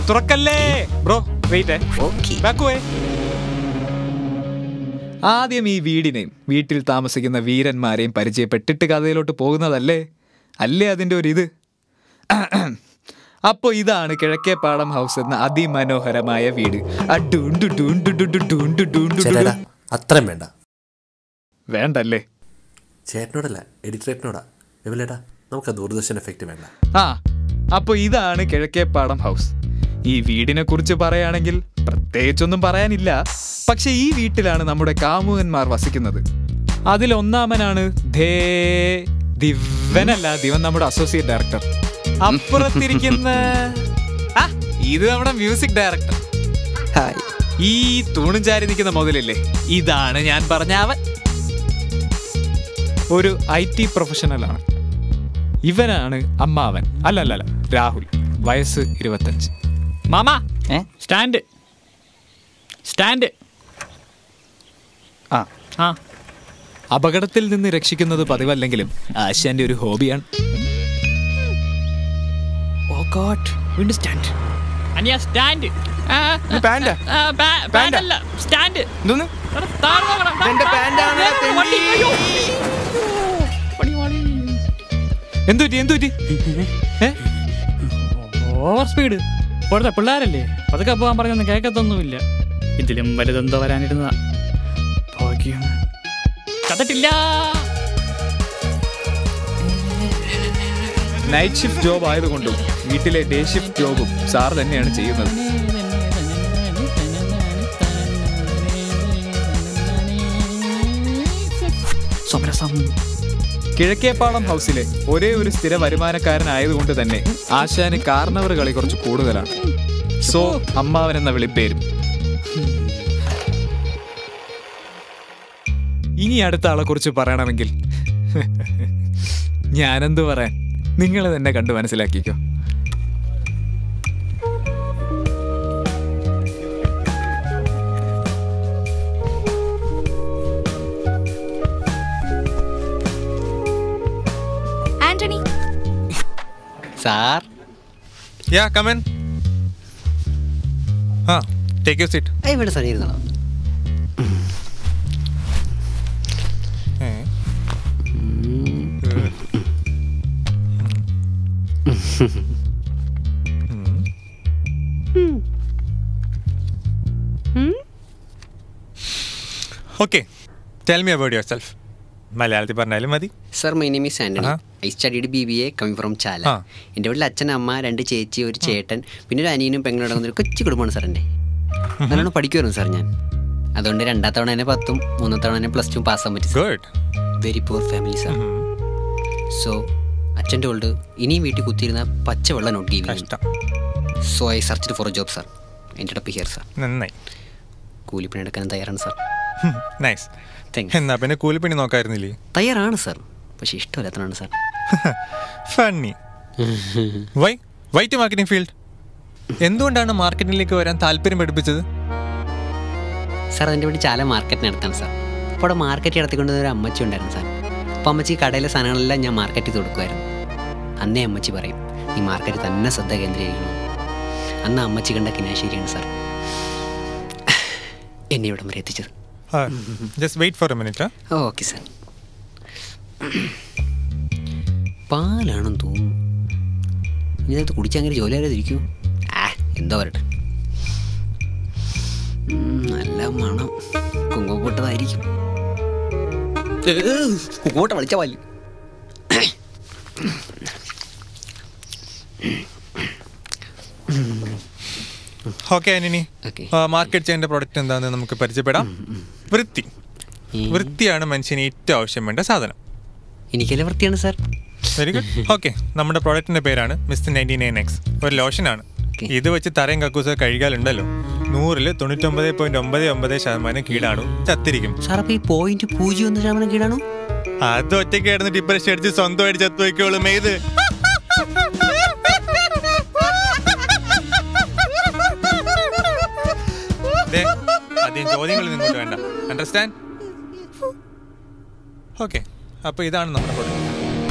തുറക്കല്ലേ bro wait okay ബാക്കുവേ ആദ്യം ഈ വീടിനെയും വീട്ടിൽ താമസിക്കുന്ന വീരന്മാരെയും പരിചയപ്പെട്ടിട്ട് കഥയിലോട്ട് പോകുന്നതല്ലേ അല്ലേ അതിൻ്റെ ഒരു ഇത് അപ്പോൾ ഇതാണ് കിഴക്കേപ്പാടം ഹൗസ് എന്ന അതിമനോഹരമായ വീട് ആ ഡുണ്ടു ഡുണ്ടു ഡുണ്ടു ഡുണ്ടു ഡുണ്ടു ചേട്ടാ ഡുണ്ടു. അത്രയും വേണ്ട വേണ്ടല്ലേ ചേട്ടനോടല്ല എഡിറ്ററേറ്റിനോടാ എവിലേട്ടാ നമുക്ക് ആ ദൂരദർശൻ എഫക്റ്റ് വേണ്ട ആ അപ്പോൾ ഇതാണ് കിഴക്കേപ്പാടം ഹൗസ് ഈ വീടിനെ കുറിച്ച് പറയുകയാണെങ്കിൽ പ്രത്യേകിച്ചൊന്നും പറയാനില്ല പക്ഷെ ഈ വീട്ടിലാണ് നമ്മുടെ കാമുകന്മാർ വസിക്കുന്നത് അതിലൊന്നാമനാണ് ധേ ദിവനല്ല ദിവൻ നമ്മുടെ അസോസിയേറ്റ് ഡയറക്ടർ അപ്പുറത്തിരിക്കുന്ന ആ, ഇത് നമ്മുടെ മ്യൂസിക് ഡയറക്ടർ ഹായ് ഈ തൂണും ചാരി നിൽക്കുന്ന മുതലില്ലേ ഇതാണ് ഞാൻ പറഞ്ഞ അവൻ ഒരു ഐ ടി പ്രൊഫഷണലാണ് ഇവനാണ് അമ്മാവൻ അല്ല അല്ല അല്ല രാഹുൽ വയസ്സ് ഇരുപത്തഞ്ച് മാമാ ഏ സ്റ്റാൻഡ് സ്റ്റാൻഡ് ആ ആ അപകടത്തിൽ നിന്ന് രക്ഷിക്കുന്നത് പതിവല്ലെങ്കിലും ആശാന്റെ ഒരു ഹോബിയാണ് ഓ ഗോഡ് വീണ്ടും സ്റ്റാൻഡ് അനിയ സ്റ്റാൻഡ് പാൻറ്റാ പാൻഡല്ല സ്റ്റാൻഡ് എന്തോന്ന് എന്റെ പാൻറ്റാണ് എന്തുപറ്റി എന്തുപറ്റി ഏ ഓവർ സ്പീഡ് ഇപ്പോഴത്തെ പിള്ളേരല്ലേ പതുക്കെ പോകാൻ പറഞ്ഞൊന്നും കേൾക്കത്തൊന്നുമില്ല ഇതിലും വലുതെന്തോ വരാനിരുന്നതാ ഭാഗ്യം കണ്ടിട്ടില്ല നൈറ്റ് ഷിഫ്റ്റ് ജോബ് ആയതുകൊണ്ടും വീട്ടിലെ ഡേ ഷിഫ്റ്റ് ജോബും സാർ തന്നെയാണ് ചെയ്യുന്നത് സമരസം കിഴക്കേപ്പാടം ഹൗസിലെ ഒരേ ഒരു സ്ഥിര വരുമാനക്കാരനായതുകൊണ്ട് തന്നെ ആശാന് കാർണവർ കളി കുറച്ച് കൂടുതലാണ് സോ അമ്മാവൻ എന്ന വിളിപ്പേരും ഇനി അടുത്ത ആളെ കുറിച്ച് പറയണമെങ്കിൽ ഞാനെന്ത് പറയാൻ നിങ്ങൾ തന്നെ കണ്ടു മനസ്സിലാക്കിക്കോ Antony sir yeah come on ah take you seat ഇവിടെ സാർ ഇരുന്നോ okay tell me about yourself മലയാളത്തിൽ പറഞ്ഞാലും മതി sir my name is Antony ah. I studied B B A coming from Chala ah. എൻ്റെ വീട്ടിൽ അച്ഛൻ അമ്മ രണ്ട് ചേച്ചി ഒരു ചേട്ടൻ പിന്നെ ഒരു അനിയനും പെങ്ങളടങ്ങുന്ന ഒരു കൊച്ചു കുടുംബമാണ് സാർ എൻ്റെ നല്ലോണം പഠിക്കുമായിരുന്നു സാർ ഞാൻ അതുകൊണ്ട് രണ്ടാം തവണ തന്നെ പത്തും മൂന്നാം തവണ തന്നെ പ്ലസ് ടു പാസ്സാൻ പറ്റി good very poor family sir so അച്ഛൻ്റെ ഓൾഡ് ഇനിയും വീട്ടിൽ കുത്തിയിരുന്ന പച്ചവെള്ളം നോട്ട് ചെയ്യും കഷ്ടം so I search for a job sir എൻ്റെ ടപ്പ് ഹിയർ സാർ നന്നായി കൂലിപ്പണി എടുക്കാൻ തയ്യാറാണ് സാർ നൈസ് താങ്ക് എന്നാ പിന്നെ കൂലിപ്പണി നോക്കായിരുന്നില്ലേ തയ്യാറാണ് സാർ പക്ഷേ ഇഷ്ടമില്ലാത്തതാണ് sir funny why why to marketing field എന്തുകൊണ്ടാണ് മാർക്കറ്റിംഗിലേക്ക് വരാൻ താല്പര്യം പഠിപ്പിച്ചത് സാർ അതിൻ്റെ വേണ്ടി ചാല മാർക്കറ്റ് നടത്താണ് സാർ അപ്പോൾ അവിടെ മാർക്കറ്റ് നടത്തിക്കൊണ്ട് ഒരു അമ്മച്ചി ഉണ്ടായിരുന്നു സാർ അപ്പോൾ അമ്മച്ചി കടയിലെ സാധനങ്ങളെല്ലാം ഞാൻ മാർക്കറ്റ് ചെയ്ത് കൊടുക്കുമായിരുന്നു അന്നേ അമ്മച്ചി പറയും നീ മാർക്കറ്റ് തന്നെ ശ്രദ്ധ കേന്ദ്രീകരിക്കണം അന്ന് അമ്മച്ചി കണ്ട കിനാശേരിയാണ് സാർ എന്നെ ഇവിടം വരെ എത്തിച്ചത് just wait for a minute okay sir പാലാണെന്ന് തോന്നുന്നു ഇതിനകത്ത് കുടിച്ചങ്ങനെ ജോലി അറിയാതിരിക്കൂ ആ എന്തോ വരട്ടെ ഉം, നല്ല മണം കുങ്കുമപ്പൊട്ടതായിരിക്കും കുങ്കുമോട്ട വലിച്ച പാല് ഓക്കെ ആനിനി ഓക്കെ മാർക്കറ്റ് ചെയ്യേണ്ട പ്രോഡക്റ്റ് എന്താണെന്ന് നമുക്ക് പരിചയപ്പെടാം വൃത്തി വൃത്തിയാണ് മനുഷ്യന് ഏറ്റവും ആവശ്യം വേണ്ട സാധനം എനിക്കെല്ലാം വൃത്തിയാണ് സാർ വെരി ഗുഡ് ഓക്കെ നമ്മുടെ പ്രോഡക്റ്റിന്റെ പേരാണ് മിസ്റ്റർ നയൻറ്റി നയൻ എക്സ് ഒരു ലോഷനാണ് Okay. ഇത് വെച്ച് തറയും കക്കൂസ് കഴുകാലുണ്ടല്ലോ നൂറില് തൊണ്ണൂറ്റൊമ്പത് പോയിന്റ് ഒമ്പത് ഒമ്പത് ശതമാനം കീടാണു ചത്തിരിക്കും സാർ അപ്പോൾ ഈ പോയിന്റ് പൂജ്യം ഒന്ന് ശതമാനം കീഴാണോ അത് ഒറ്റയ്ക്ക് കിടന്ന് ഡിപ്രഷൻ അടിച്ച് സ്വന്തമായിട്ട് ചത്തു വയ്ക്കോളും ഏത് ദേ, അധികം ചോദ്യങ്ങൾ ഇങ്ങോട്ട് വേണ്ട അണ്ടർസ്റ്റാൻഡ് ഓക്കെ അപ്പൊ ഇതാണ് നമ്മുടെ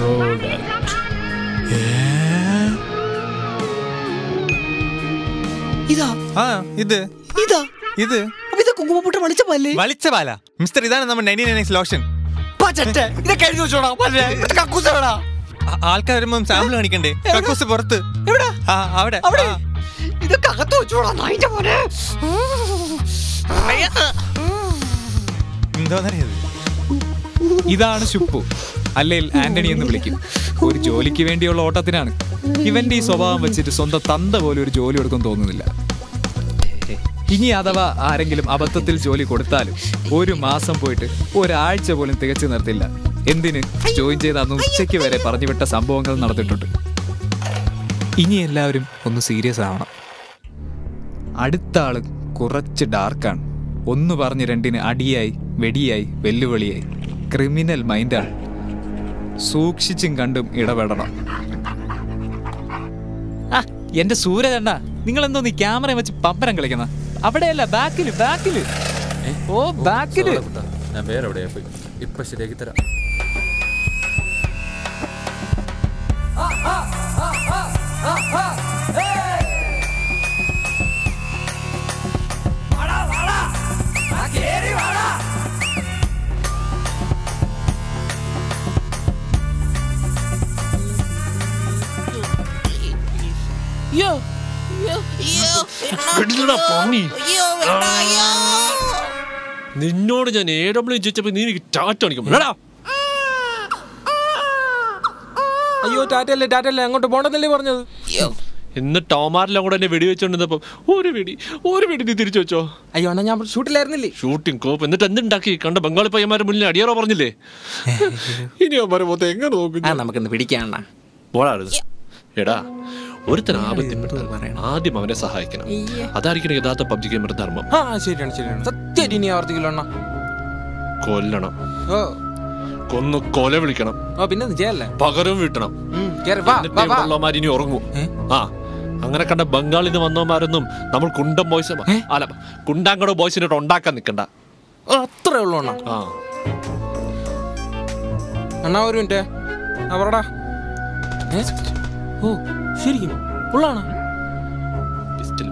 പ്രോഡക്റ്റ് ആ ഇത് ഇതാ ഇത് അപ്പൊ ഇത് കുങ്കുമപ്പൂട്ട വളിച്ച പല്ലേ വളിച്ച പാല മിസ്റ്റർ ഇതാണ് നമ്മുടെ നയൻറ്റി നയൻ ലോഷൻ പച്ചട്ടെ ഇതൊക്കെ എഴുതി വെച്ചോടാ പല്ലേ കക്കൂസടാ ആൾക്കാർ വരുമ്പം സാമ്പിൾ കാണിക്കണ്ടേ കക്കൂസ് പുറത്ത് എവിടെ ആ അവിടെ അവിടെ ആ. ഇതൊക്കെ അകത്ത് വെച്ചോടാ നായിന്റെ പോലെ എന്തോന്നറിയത് ഇതാണ് ശുപ്പു അല്ലെങ്കിൽ ആന്റണി എന്ന് വിളിക്കും ഒരു ജോലിക്ക് വേണ്ടിയുള്ള ഓട്ടത്തിനാണ് ഇവന്റെ ഈ സ്വഭാവം വെച്ചിട്ട് സ്വന്തം തന്ത പോലെ ഒരു ജോലി കൊടുക്കും തോന്നുന്നില്ല ഇനി അഥവാ ആരെങ്കിലും അബദ്ധത്തിൽ ജോലി കൊടുത്താലും ഒരു മാസം പോയിട്ട് ഒരാഴ്ച പോലും തികച്ചു നിർത്തില്ല എന്തിന് ജോയിൻ ചെയ്ത് അന്ന് ഉച്ചയ്ക്ക് വരെ പറഞ്ഞു വിട്ട സംഭവങ്ങൾ നടന്നിട്ടുണ്ട് ഇനി എല്ലാവരും ഒന്ന് സീരിയസ് ആവണം അടുത്ത ആള് കുറച്ച് ഡാർക്കാണ് ഒന്ന് പറഞ്ഞ് രണ്ടിന് അടിയായി വെടിയായി വെല്ലുവിളിയായി ക്രിമിനൽ മൈൻഡാണ് സൂക്ഷിച്ചും കണ്ടും ഇടപെടണം ആ എന്റെ സൂര്യചണ്ട നിങ്ങൾ എന്തോ നീ ക്യാമറ വെച്ച് പമ്പരം കളിക്കുന്ന അവിടെയല്ല ബാക്കില് ബാക്കില് ഓ ബാക്കില് ഞാൻ വേറെ എവിടെയാ പോയി ഇപ്പൊ ശരിയാക്കി തരാം നിന്നോട് ഞാൻ എ ഡബ്ല്യു ചോദിച്ചപ്പോ നീ എനിക്ക് ടാറ്റ കാണിക്കും എടാ, അയ്യോ ടാറ്റല്ലേ ടാറ്റല്ലേ അങ്ങോട്ട് പോണ്ടെന്നല്ലേ പറഞ്ഞത് എന്നിട്ട് ടോമാരെല്ലാം കൂടെ എന്നെ വെടി വെച്ചോണ്ടിരുന്നപ്പോ ഒരു വെടി ഒരു വെടി നീ തിരിച്ചു വെച്ചോ അയ്യോ അണ്ണാ ഞാൻ ഷൂട്ടിലായിരുന്നില്ലേ ഷൂട്ടിംഗ് കോപ്പ് എന്നിട്ട് എന്തുണ്ടാക്കി കണ്ട ബംഗാളി പയ്യന്മാരുടെ മുന്നിൽ അടിയാറോ പറഞ്ഞില്ലേ ഇനി അവന്മാരെ മൊത്തം എങ്ങനെ നോക്കും ആ നമുക്കിന്ന് പിടിക്കാം അണ്ണാ പോടാറുത് എടാ ഒരുത്തൻ ആപത്തിൽപ്പെട്ടാൽ ആദ്യം അവനെ സഹായിക്കണം അതായിരിക്കണം യഥാർത്ഥ പബ്ജി ഗെയിമർ ധർമ്മം ആ ശരിയാണ് ശരിയാണ് സത്യമായിട്ട് ഇനി ആവർത്തിക്കില്ല അണ്ണാ കൊല്ലണം ഓ കൊന്നു കൊല വിളിക്കണം ഓ പിന്നെ ഒന്നും ചെയ്യല്ലേ പകരം വീട്ടണം ഉം, കേറ്, വാ, എന്നിട്ട് വാ, വാ. ഇവിടെയുള്ളവന്മാർ ഇനി ഉറങ്ങും ആ അങ്ങനെ കണ്ട ബംഗാളിൽ നിന്ന് വന്നവന്മാരൊന്നും നമ്മൾ കുണ്ടം ബോയ്സ് അല്ല കുണ്ടാങ്കട ബോയ്സിനോട്ട് ഉണ്ടാക്കാൻ നിൽക്കണ്ട ഓ, അത്രേ ഉള്ളൂ അണ്ണാ ആ അണ്ണാ ഒരു മിനിറ്റ് ആ പറടാ ഏ? ഓ ശരിക്കും ഉള്ളാണോ പിസ്റ്റൽ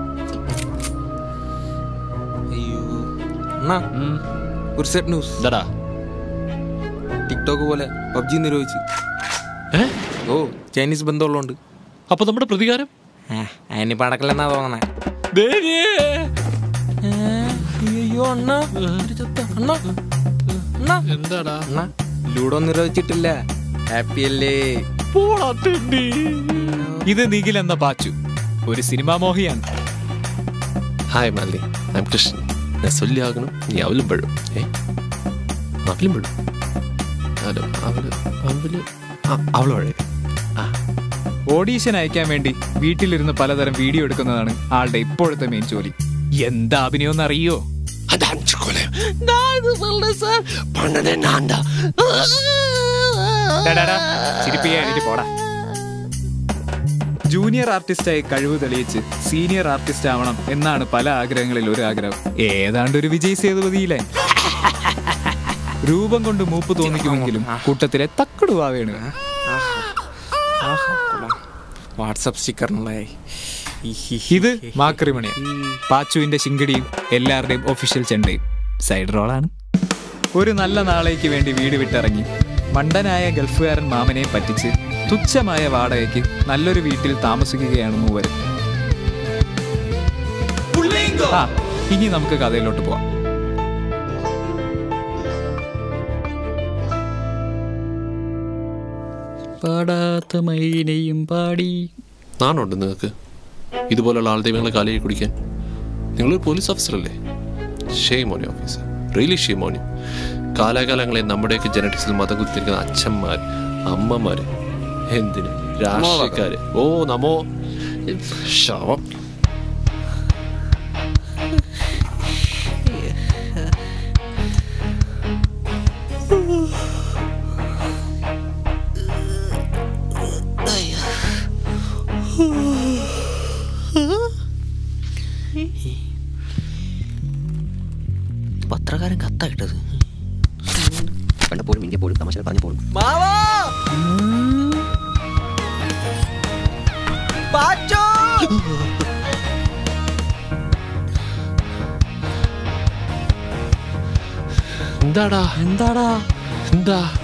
അയ്യോ അണ്ണാ ഒരു സെറ്റ് ന്യൂസ് എന്താടാ ടിക്ടോക്ക് പോലെ പബ്ജി നിരോധിച്ച് ഏ ഓ ചൈനീസ് ബന്ധമുള്ളതുകൊണ്ട് അപ്പൊ നമ്മുടെ പ്രതികാരം അതിനിപ്പോ അടക്കലെന്നാ തോന്നണേ ദേവിയേ. ഏ, അയ്യോ അണ്ണാ ഒരു ചത്ത. അണ്ണാ അണ്ണാ എന്താടാ അണ്ണാ ലൂഡോ നിരോധിച്ചിട്ടില്ല ഹാപ്പി അല്ലേ പോടാ തെണ്ടി ഇത് നിഖിൽ എന്ന പാച്ചു ഒരു സിനിമാ മോഹിയാണ് ഹായ് മാലി ഐ എം കൃഷ്ണൻ ഞാൻ സൊല്ലിയാകണം നീ അവലും പഴും ഏ അവലും പഴും ഹലോ അവല് അവല് ആ, അവള് പഴയ ആ ഓഡീഷൻ അയക്കാൻ വേണ്ടി വീട്ടിലിരുന്ന് പലതരം വീഡിയോ എടുക്കുന്നതാണ് ആളുടെ ഇപ്പോഴത്തെ മെയിൻ ജോലി എന്താ അഭിനയം അറിയോ അത് അഞ്ച് കൊലം ഞാൻ ഇത് சொல்றேன் സാർ പണ്ടേ നാണ്ട ചിരിപ്പിക്കാനിട്ട് പോടാ ജൂനിയർ ആർട്ടിസ്റ്റായി കഴിവ് തെളിയിച്ച് സീനിയർ ആർട്ടിസ്റ്റ് ആവണം എന്നാണ് പല ആഗ്രഹങ്ങളിൽ ഒരു ആഗ്രഹം ഏതാണ്ട് ഒരു വിജയ് സേതുപതിയിലെ രൂപം കൊണ്ട് മൂപ്പ് തോന്നിക്കുമെങ്കിലും കൂട്ടത്തിലെ തക്കടുവാവേണ് വാട്സപ്പ് സ്റ്റിക്കറിനുള്ള ഇത് മാക്രിമണിയ പാച്ചുവിന്റെ ശിങ്കടിയും എല്ലാവരുടെയും ഒഫീഷ്യൽ ചെണ്ടയും സൈഡ് റോളാണ് ഒരു നല്ല നാളേക്ക് വേണ്ടി വീട് വിട്ടിറങ്ങി മണ്ടനായ ഗൾഫുകാരൻ മാമനെ പറ്റിച്ച് തുച്ഛമായ വാടകയ്ക്ക് നല്ലൊരു വീട്ടിൽ താമസിക്കുകയാണ് മൂവരും ആ ഇനി നമുക്ക് കഥയിലോട്ട് പോവാം പാടാത്ത മൈനെയും പാടി നാണുണ്ട് നിങ്ങൾക്ക് ഇതുപോലുള്ള ആൾ ദൈവങ്ങളെ കാലിയെ കുടിക്കാൻ നിങ്ങളൊരു പോലീസ് ഓഫീസർ അല്ലേ shame on officer really shame on കാലാകാലങ്ങളെ നമ്മുടെയൊക്കെ ജനറ്റിക്സിൽ മതം കുത്തിരിക്കുന്ന അച്ഛന്മാർ അമ്മമാര് എന്തിന് രാഷ്ട്രീയക്കാര് ഓ നമോ ശവം പത്രക്കാരൻ കത്താ ഇട്ടത് കണ്ടപ്പോഴും ഇന്ത്യ പോലും തമാശ പറഞ്ഞു പോലും എന്താടാ എന്താടാ എന്താ